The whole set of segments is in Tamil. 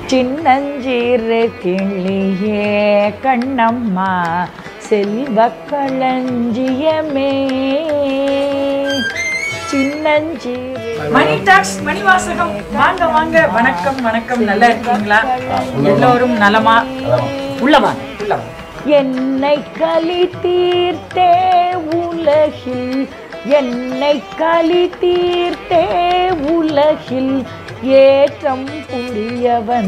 சின்னஞ்சிறு கிளியே கண்ணம்மா செல்வ களஞ்சியமே சின்னஞ்சிறு மணி டாக்ஸ் மணிவாசகம் வாங்க வாங்க வணக்கம் வணக்கம் நல்லா இருக்கீங்களா எல்லோரும் நலமா உள்ள வாங்க உள்ள வாங்க என்னை களி தீர்த்தே உலகில் என்னை களி தீர்த்தே உலகில் ஏற்றம் புரிய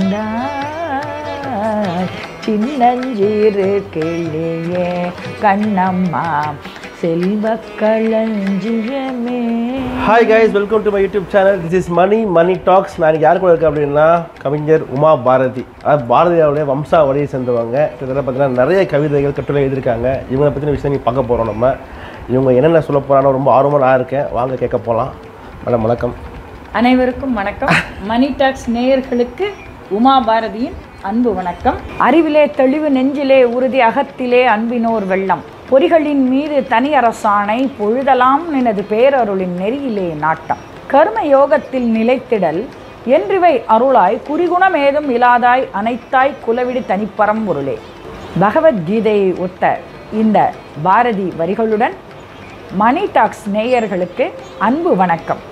வந்தாய் சின்னஞ்சிறு கிளியே கண்ணம்மா செல்வ களஞ்சியமே hi guys welcome to my YouTube channel this is Mani Mani talks நான் இன்னைக்கு யார் கூட இருக்கேன் அப்படின்னா கவிஞர் உமா பாரதி அது பாரதியாருடைய வம்சாவளியை சேர்ந்தவங்க கிட்டத்தட்ட பார்த்தீங்கன்னா நிறைய கவிதைகள் கட்டுரை எழுதியிருக்காங்க இவங்களை பற்றின விஷயம் நீ பார்க்க போகிறோம் நம்ம இவங்க என்னென்ன சொல்ல போகிறான்னு ரொம்ப ஆர்வமாக நான் இருக்கேன் வாங்க கேட்க போகலாம் மேடம் வணக்கம் அனைவருக்கும் வணக்கம் மணி டாக்ஸ் நேயர்களுக்கு உமா பாரதியின் அன்பு வணக்கம் அறிவிலே தெளிவு நெஞ்சிலே உறுதி அகத்திலே அன்பினோர் வெள்ளம் பொறிகளின் மீது தனி அரசாணை பொழுதலாம் நினது பேரருளின் நெறியிலே நாட்டம் கர்ம யோகத்தில் நிலைத்திடல் என்றிவை அருளாய் குறிகுணம் ஏதும் இலாதாய் அனைத்தாய் குலவிடி தனிப்பரம் பொருளே பகவத்கீதையை ஒத்த இந்த பாரதி வரிகளுடன் மணி டாக்ஸ் நேயர்களுக்கு அன்பு வணக்கம்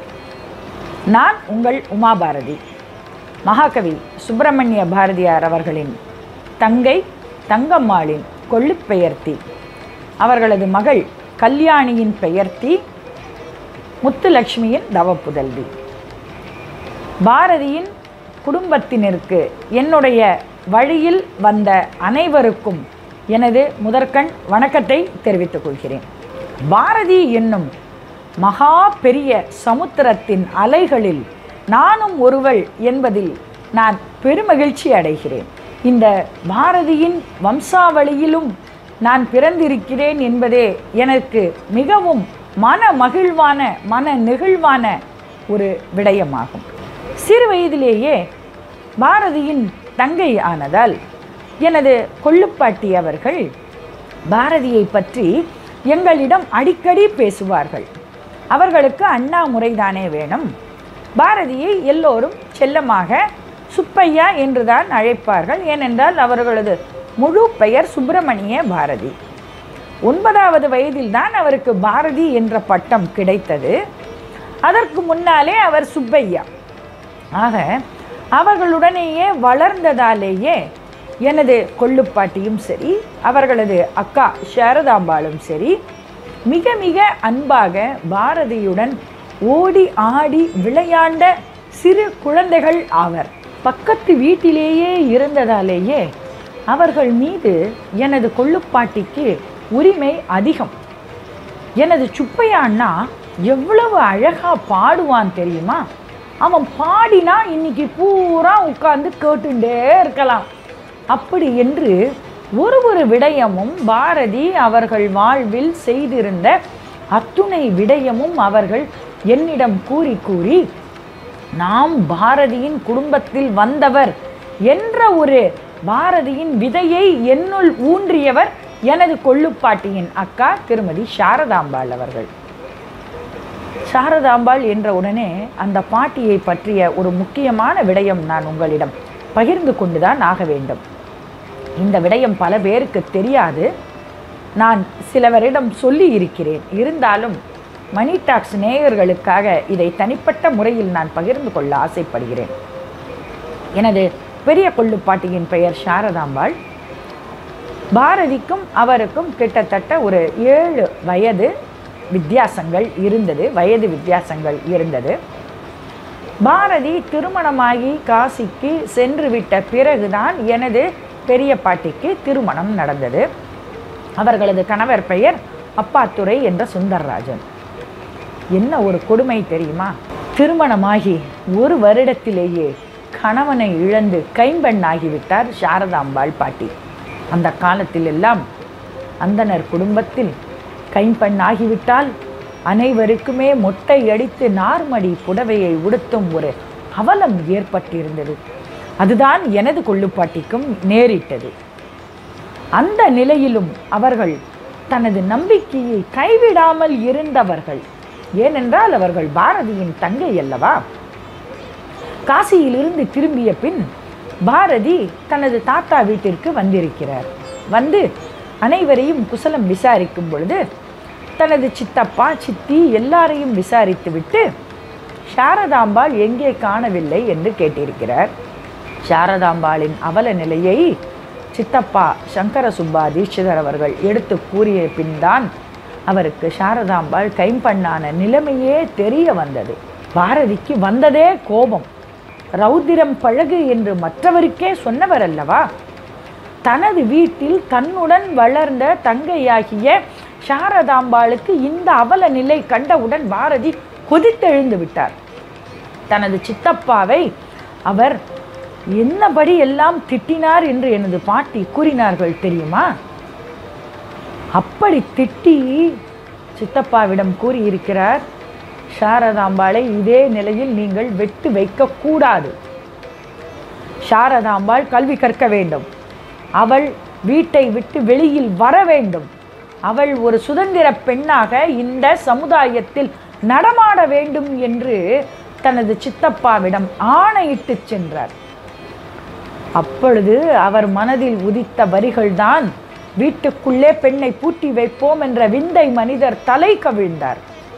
நான் உங்கள் உமா பாரதி மகாகவி சுப்பிரமணிய பாரதியார் அவர்களின் தங்கை தங்கம்மாளின் கொள்ளுப் பெயர்த்தி அவர்களது மகள் கல்யாணியின் பெயர்த்தி முத்துலட்சுமியின் தவப்புதல்வி பாரதியின் குடும்பத்தினருக்கு என்னுடைய வழியில் வந்த அனைவருக்கும் எனது முதற்கண் வணக்கத்தை தெரிவித்துக் கொள்கிறேன் பாரதி என்னும் மகா பெரிய சமுத்திரத்தின் அலைகளில் நானும் ஒருவள் என்பதில் நான் பெருமகிழ்ச்சி அடைகிறேன் இந்த பாரதியின் வம்சாவளியிலும் நான் பிறந்திருக்கிறேன் என்பதே எனக்கு மிகவும் மன மகிழ்வான மன நெகிழ்வான ஒரு விடயமாகும் சிறு வயதிலேயே பாரதியின் தங்கை ஆனதால் எனது கொள்ளுப்பாட்டி அவர்கள் பாரதியை பற்றி எங்களிடம் அடிக்கடி பேசுவார்கள் அவர்களுக்கு அண்ணா முறைதானே வேணும் பாரதியை எல்லோரும் செல்லமாக சுப்பையா என்றுதான் அழைப்பார்கள் ஏனென்றால் அவர்களது முழு பெயர் சுப்பிரமணிய பாரதி ஒன்பதாவது வயதில்தான் அவருக்கு பாரதி என்ற பட்டம் கிடைத்தது அதற்கு முன்னாலே அவர் சுப்பையா ஆக அவர்களுடனேயே வளர்ந்ததாலேயே எனது கொள்ளுப்பாட்டியும் சரி அவர்களது அக்கா சாரதாம்பாளும் சரி மிக மிக அன்பாக பாரதியுடன் ஓடி ஆடி விளையாண்ட சிறு குழந்தைகள் ஆவர் பக்கத்து வீட்டிலேயே இருந்ததாலேயே அவர்கள் மீது எனது கொள்ளுப்பாட்டிக்கு உரிமை அதிகம் எனது சுப்பையா அண்ணா எவ்வளவு அழகா பாடுவான் தெரியுமா அவன் பாடினா இன்னைக்கு பூரா உட்கார்ந்து கேட்டுட்டே இருக்கலாம் அப்படி என்று ஒரு ஒரு விடயமும் பாரதி அவர்கள் வாழ்வில் செய்திருந்த அத்துணை விடயமும் அவர்கள் என்னிடம் கூறி கூறி நாம் பாரதியின் குடும்பத்தில் வந்தவர் என்ற ஒரு பாரதியின் விதையை என்னுள் ஊன்றியவர் எனது கொள்ளுப்பாட்டியின் அக்கா திருமதி சாரதாம்பாள் அவர்கள் சாரதாம்பாள் என்ற உடனே அந்த பாட்டியை பற்றிய ஒரு முக்கியமான விடயம் நான் உங்களிடம் பகிர்ந்து கொண்டுதான் ஆக வேண்டும் இந்த விடயம் பல பேருக்கு தெரியாது நான் சிலவரிடம் சொல்லி இருக்கிறேன் இருந்தாலும் மணி டாக்ஸ் நேயர்களுக்காக இதை தனிப்பட்ட முறையில் நான் பகிர்ந்து கொள்ள ஆசைப்படுகிறேன் எனது பெரிய கொள்ளுப்பாட்டியின் பெயர் சாரதாம்பாள் பாரதிக்கும் அவருக்கும் கிட்டத்தட்ட ஒரு ஏழு வயது வித்தியாசங்கள் இருந்தது வயது வித்தியாசங்கள் இருந்தது பாரதி திருமணமாகி காசிக்கு சென்று விட்ட பிறகுதான் எனது பெரிய பாட்டிக்கு திருமணம் நடந்தது அவர்களது கணவர் பெயர் அப்பாத்துரை என்ற சுந்தர்ராஜன் என்ன ஒரு கொடுமை தெரியுமா திருமணமாகி ஒரு வருடத்திலேயே கணவனை இழந்து கைம்பெண்ணாகிவிட்டார் சாரதாம்பாள் பாட்டி அந்த காலத்தில் எல்லாம் அந்தனர் குடும்பத்தில் கைம்பெண்ணாகிவிட்டால் அனைவருக்குமே மொட்டை அடித்து நார்மடி புடவையை உடுத்தும் ஒரு அவலம் ஏற்பட்டிருந்தது அதுதான் எனது கொள்ளுப்பாட்டிக்கும் நேரிட்டது அந்த நிலையிலும் அவர்கள் தனது நம்பிக்கையை கைவிடாமல் இருந்தவர்கள் ஏனென்றால் அவர்கள் பாரதியின் தங்கை அல்லவா காசியிலிருந்து திரும்பிய பின் பாரதி தனது தாத்தா வீட்டிற்கு வந்திருக்கிறார் வந்து அனைவரையும் குசலம் விசாரிக்கும் பொழுது தனது சித்தப்பா சித்தி எல்லாரையும் விசாரித்துவிட்டு சாரதாம்பாள் எங்கே காணவில்லை என்று கேட்டிருக்கிறார் சாரதாம்பாளின் அவல நிலையை சித்தப்பா சங்கர சுப்பா தீட்சிதர் அவர்கள் எடுத்து கூறிய பின்தான் அவருக்கு சாரதாம்பாள் கைம்பண்ணான நிலைமையே தெரிய வந்தது பாரதிக்கு வந்ததே கோபம் ரௌத்திரம் பழகு என்று மற்றவருக்கே சொன்னவர் அல்லவா தனது வீட்டில் தன்னுடன் வளர்ந்த தங்கையாகிய சாரதாம்பாளுக்கு இந்த அவல நிலை கண்டவுடன் பாரதி கொதித்தெழுந்து விட்டார் தனது சித்தப்பாவை அவர் என்னபடி எல்லாம் திட்டினார் என்று எனது பாட்டி கூறினார்கள் தெரியுமா அப்படி திட்டி சித்தப்பாவிடம் கூறியிருக்கிறார் சாரதாம்பாளை இதே நிலையில் நீங்கள் வெட்டு வைக்கக்கூடாது சாரதாம்பாள் கல்வி கற்க வேண்டும் அவள் வீட்டை விட்டு வெளியில் வர வேண்டும் அவள் ஒரு சுதந்திர பெண்ணாக இந்த சமுதாயத்தில் நடமாட வேண்டும் என்று தனது சித்தப்பாவிடம் ஆணையிட்டு சென்றார் அப்பொழுது அவர் மனதில் உதித்த வரிகள்தான் வீட்டுக்குள்ளே பெண்ணை பூட்டி வைப்போம் என்ற விந்தை மனிதர் தலை கவிழ்ந்தார்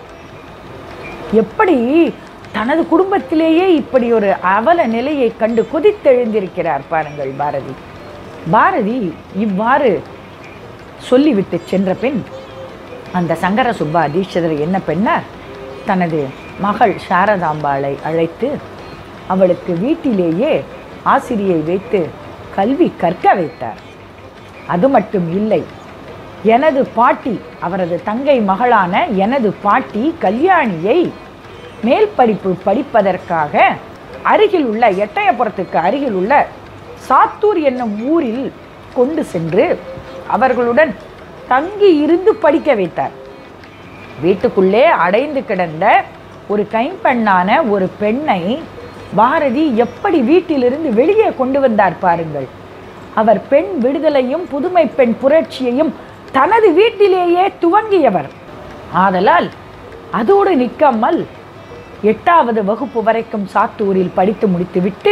எப்படி தனது குடும்பத்திலேயே இப்படி ஒரு அவல நிலையை கண்டு கொதித்தெழுந்திருக்கிறார் பாருங்கள் பாரதி பாரதி இவ்வாறு சொல்லிவிட்டு சென்ற பின் அந்த சங்கர சுப்பா தீட்சிதர் என்ன பெண்ணார் தனது மகள் சாரதாம்பாளை அழைத்து அவளுக்கு வீட்டிலேயே ஆசிரியை வைத்து கல்வி கற்க வைத்தார் அது மட்டும் இல்லை எனது பாட்டி அவரது தங்கை மகளான எனது பாட்டி கல்யாணியை மேல் படிப்பு படிப்பதற்காக அருகில் உள்ள எட்டயபுரத்துக்கு அருகில் உள்ள சாத்தூர் என்னும் ஊரில் கொண்டு சென்று அவர்களுடன் தங்கி இருந்து படிக்க வைத்தார் வீட்டுக்குள்ளே அடைந்து கிடந்த ஒரு கைம்பெண்ணான ஒரு பெண்ணை பாரதி எப்படி வீட்டிலிருந்து வெளியே கொண்டு வந்தார் பாருங்கள் அவர் பெண் விடுதலையும் புதுமை பெண் புரட்சியையும் தனது வீட்டிலேயே துவங்கியவர் ஆதலால் அதோடு நிற்காமல் எட்டாவது வகுப்பு வரைக்கும் சாத்தூரில் படித்து முடித்துவிட்டு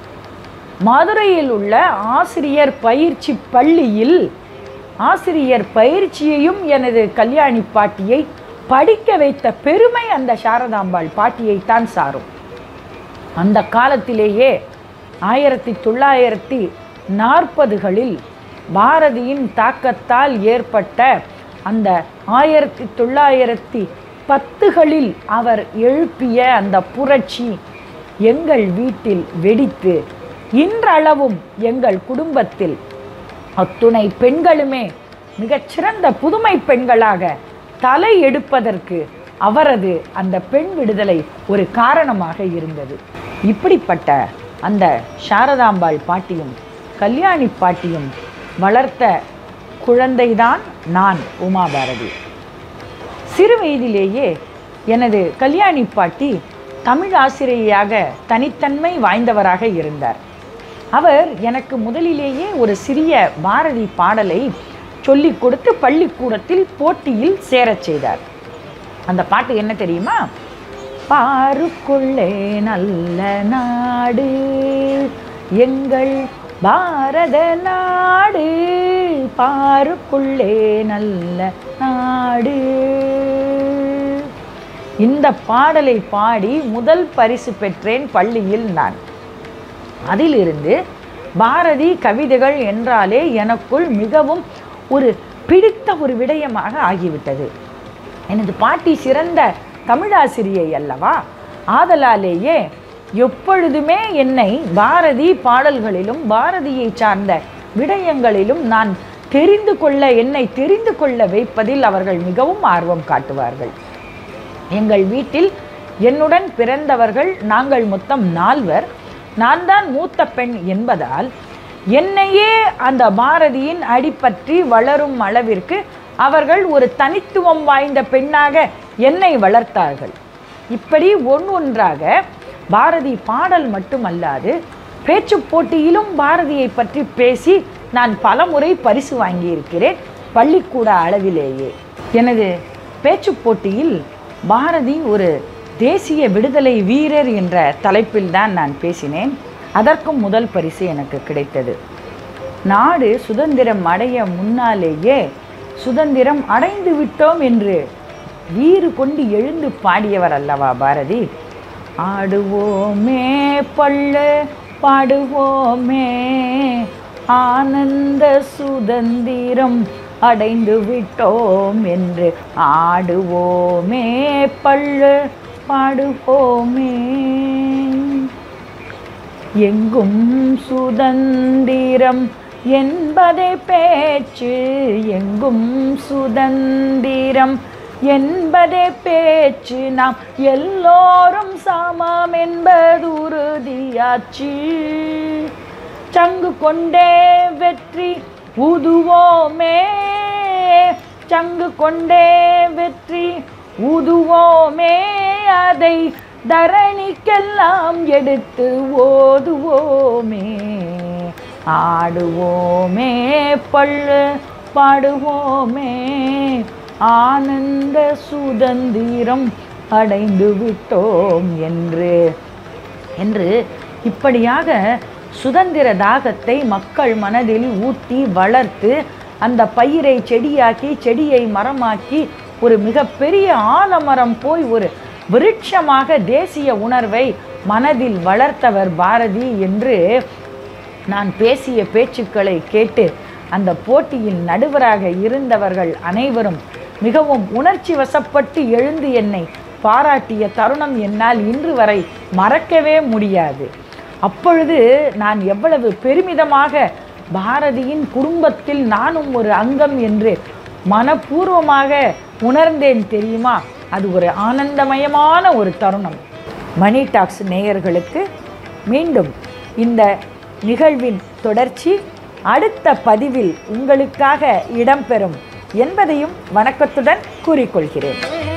மதுரையில் உள்ள ஆசிரியர் பயிற்சி பள்ளியில் ஆசிரியர் பயிற்சியையும் எனது கல்யாணி பாட்டியை படிக்க வைத்த பெருமை அந்த சாரதாம்பாள் பாட்டியைத்தான் சாரும் அந்த காலத்திலேயே ஆயிரத்தி தொள்ளாயிரத்தி நாற்பதுகளில் பாரதியின் தாக்கத்தால் ஏற்பட்ட அந்த ஆயிரத்தி தொள்ளாயிரத்தி பத்துகளில் அவர் எழுப்பிய அந்த புரட்சி எங்கள் வீட்டில் வெடித்து இன்றளவும் எங்கள் குடும்பத்தில் அத்துணை பெண்களுமே மிகச்சிறந்த புதுமை பெண்களாக தலை எடுப்பதற்கு அவரது அந்த பெண் விடுதலை ஒரு காரணமாக இருந்தது இப்படிப்பட்ட அந்த சாரதாம்பாள் பாட்டியும் கல்யாணி பாட்டியும் வளர்த்த குழந்தைதான் நான் உமாபாரதி சிறு வயதிலேயே எனது கல்யாணி பாட்டி தமிழ் ஆசிரியையாக தனித்தன்மை வாய்ந்தவராக இருந்தார் அவர் எனக்கு முதலிலேயே ஒரு சிறிய பாரதி பாடலை சொல்லிக் கொடுத்து பள்ளிக்கூடத்தில் போட்டியில் சேரச் செய்தார் அந்த பாட்டு என்ன தெரியுமா பாருக்குள்ளே நல்ல நாடு எங்கள் பாரத நாடு பாருக்குள்ளே நல்ல நாடு இந்த பாடலை பாடி முதல் பரிசு பெற்றேன் பள்ளியில் நான் அதிலிருந்து பாரதி கவிதைகள் என்றாலே எனக்குள் மிகவும் ஒரு பிடித்த ஒரு விடயமாக ஆகிவிட்டது எனது பாட்டி சிறந்த தமிழாசிரியை அல்லவா ஆதலாலேயே எப்பொழுதுமே என்னை பாரதி பாடல்களிலும் பாரதியை சார்ந்த விடயங்களிலும் நான் தெரிந்து கொள்ள என்னை தெரிந்து கொள்ள வைப்பதில் அவர்கள் மிகவும் ஆர்வம் காட்டுவார்கள் எங்கள் வீட்டில் என்னுடன் பிறந்தவர்கள் நாங்கள் மொத்தம் நால்வர் நான் தான் மூத்த பெண் என்பதால் என்னையே அந்த பாரதியின் அடிப்பற்றி வளரும் அளவிற்கு அவர்கள் ஒரு தனித்துவம் வாய்ந்த பெண்ணாக என்னை வளர்த்தார்கள் இப்படி ஒன்றொன்றாக பாரதி பாடல் மட்டுமல்லாது பேச்சுப் போட்டியிலும் பாரதியை பற்றி பேசி நான் பலமுறை பரிசு வாங்கியிருக்கிறேன் பள்ளிக்கூட அளவிலேயே எனது பேச்சுப் போட்டியில் பாரதி ஒரு தேசிய விடுதலை வீரர் என்ற தலைப்பில் தான் நான் பேசினேன் அதற்கும் முதல் பரிசு எனக்கு கிடைத்தது நாடு சுதந்திரம் அடைய முன்னாலேயே சுதந்திரம் அடைந்து விட்டோம் என்று வீறு கொண்டு எழுந்து பாடியவர் அல்லவா பாரதி ஆடுவோமே பள்ளு பாடுவோமே ஆனந்த சுதந்திரம் அடைந்து விட்டோம் என்று ஆடுவோமே பள்ளு பாடுவோமே எங்கும் சுதந்திரம் என்பதே பேச்சு எங்கும் சுதந்திரம் என்பதே பேச்சு நாம் எல்லோரும் சமம் என்பது உறுதியாச்சு சங்கு கொண்டே வெற்றி ஊதுவோமே சங்கு கொண்டே வெற்றி ஊதுவோமே அதை தரணிக்கெல்லாம் எடுத்து ஓதுவோமே ஆடுவோமே பள்ளு பாடுவோமே ஆனந்த சுதந்திரம் அடைந்து விட்டோம் என்று என்று இப்படியாக சுதந்திர தாகத்தை மக்கள் மனதில் ஊட்டி வளர்த்து அந்த பயிரை செடியாக்கி செடியை மரமாக்கி ஒரு மிகப்பெரிய ஆலமரம் போய் ஒரு விருட்சமாக தேசிய உணர்வை மனதில் வளர்த்தவர் பாரதி என்று நான் பேசிய பேச்சுக்களை கேட்டு அந்த போட்டியில் நடுவராக இருந்தவர்கள் அனைவரும் மிகவும் உணர்ச்சி வசப்பட்டு எழுந்து என்னை பாராட்டிய தருணம் என்னால் இன்று வரை மறக்கவே முடியாது அப்பொழுது நான் எவ்வளவு பெருமிதமாக பாரதியின் குடும்பத்தில் நானும் ஒரு அங்கம் என்று மனப்பூர்வமாக உணர்ந்தேன் தெரியுமா அது ஒரு ஆனந்தமயமான ஒரு தருணம் மணி டாக்ஸ் நேயர்களுக்கு மீண்டும் இந்த நிகழ்வின் தொடர்ச்சி அடுத்த பதிவில் உங்களுக்காக இடம்பெறும் என்பதையும் வணக்கத்துடன் கூறிக்கொள்கிறேன்